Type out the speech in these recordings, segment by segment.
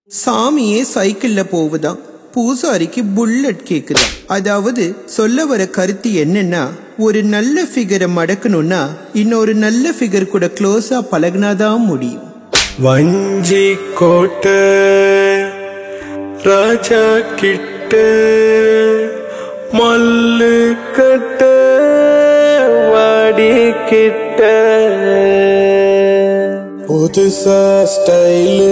சாமியே சைக்கிள்ல போகுதாம் பூசாரிக்கு புல்லட் கேக்குதாம் அதாவது சொல்ல வர கருத்து என்னன்னா ஒரு நல்ல ஃபிகரை மடக்கணும்னா இன்னொரு நல்ல ஃபிகர் கூட க்ளோஸா பழகினாதான் முடியும் வஞ்சி கோட்டை ராஜா கிட்ட மல்லு கட்ட வாடி கிட்ட புதுசா ஸ்டைலு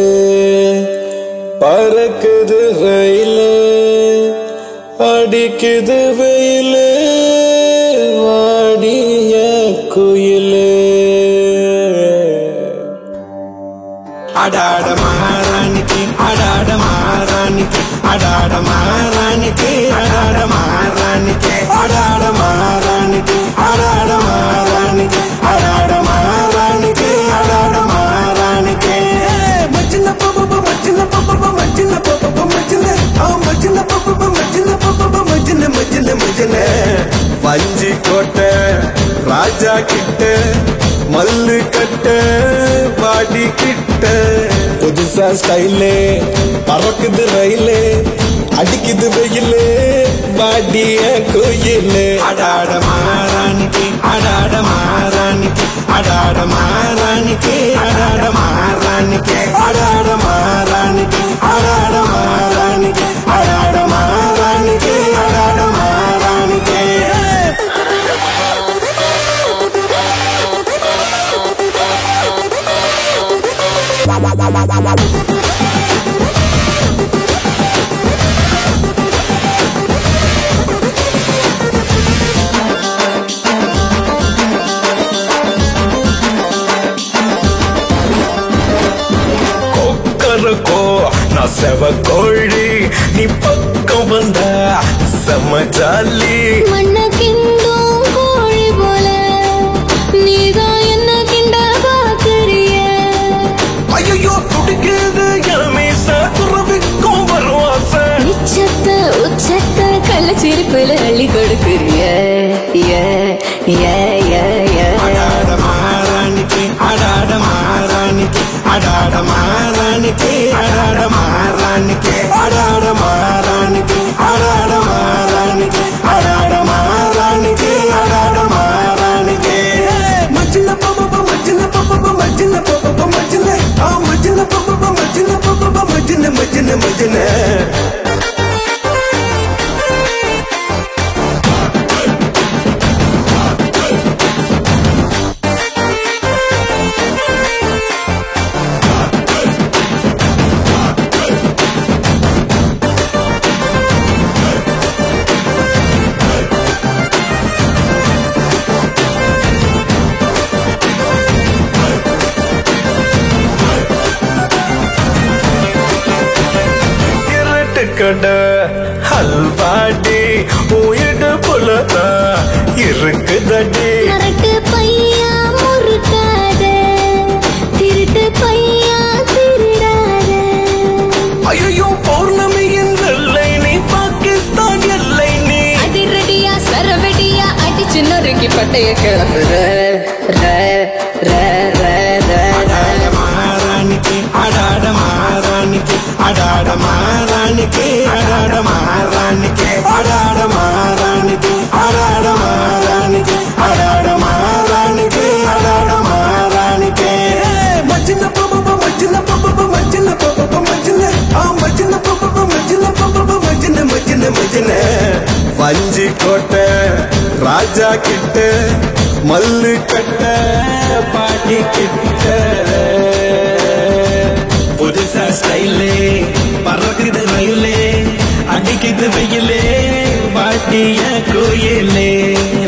பறக்குது ரயிலு அடிக்குது வெயிலு வாடிய குயிலு அடாட மகாராணிக்கு அடாட மகாராணிக்கு அடாட மகாராணிக்கு அடாட மகாராணிக்கு அடாட மகாராணிக்கு அடாட மகாராணிக்கு அடாட மகாராணிக்கு அடாட மகாராணிக்கு மச்சின பப்ப மச்சின பப்ப மச்சின பப்ப மச்சின ஆ மச்சின பப்ப மச்சின பப்ப மச்சின மச்சின மச்சின வஞ்சி கோட்டை ராஜா கிட்ட மல்லு கட்ட வாடி கிட்ட புதுசா ஸ்டைலு பறக்குது ரயிலு அடிக்குது வெயிலு வாடிய கோயிலு அடாட மகாராணிக்கு அடாட மகாராணிக்கு அடாட மகாராணிக்கு அடாட மகாராணிக்கு அடாட மகாராணிக்கு அடாட மகாராணிக்கு அடாட மகாராணிக்கு அடாட மகாராணிக்கு கொக்கரக்கோ நான் செவ கோழி நீ பக்கம் வந்த செம ஜாலி மண்ண கிண்டும் கோழி போல நீதான் என்ன கிண்ட பாக்குறிய ஐயோ துடிக்குது எமீச துறவிக்கும் வருவாச உச்சத்த உச்சத்த கள்ளச்சிரிப்புல அள்ளி கொடுக்குறிய ஏ ஏ ஏ ஏ அடாட மகாராணிக்கு அடாட மகாராணிக்கு அடாட மகாராணிக்கு அடாட மகாராணிக்கு அடாட மகாராணிக்கு அடாட மகாராணிக்கு அடாட மகாராணிக்கு அடாட மகாராணிக்கு மச்சின பப்ப மச்சின பப்ப மச்சின பப்ப மச்சின ஆ மச்சின பப்ப மச்சின பப்ப மச்சின மச்சின மச்சின இருட்டு கடை ஹல்வாடி உயிடு புலதான் இருக்குதடி கரட்டு பையா முறுக்காத திருட்டு பையா திருடாத ஐயோ பௌர்ணமியின் எல்லை நீ பாகிஸ்தான் எல்லை நீ அதிரடியா சரவெடியா அடிச்சு நொறுக்கி பட்டைய கிளப்புற ர ர ர ர அடாட மகாராணிக்கு அடாட மகாராணிக்கு அடாட மகாராணிக்கு அடாட மகாராணிக்கு அடாட மகாராணிக்கு அடாட மகாராணிக்கு அடாட மகாராணிக்கு அடாட மகாராணிக்கு மச்சின பப்ப மச்சின பப்ப மச்சின பப்ப மச்சின ஆ மச்சின பப்ப மச்சின பப்ப மச்சின மச்சின மச்சின வஞ்சி கோட்டை ராஜா கிட்ட மல்லு கட்ட பாட்டி கிட்ட புதுசா ஸ்டைலே பறக்குது ரயிலே அடிக்குது வெயிலே வாட்டிய கோயிலே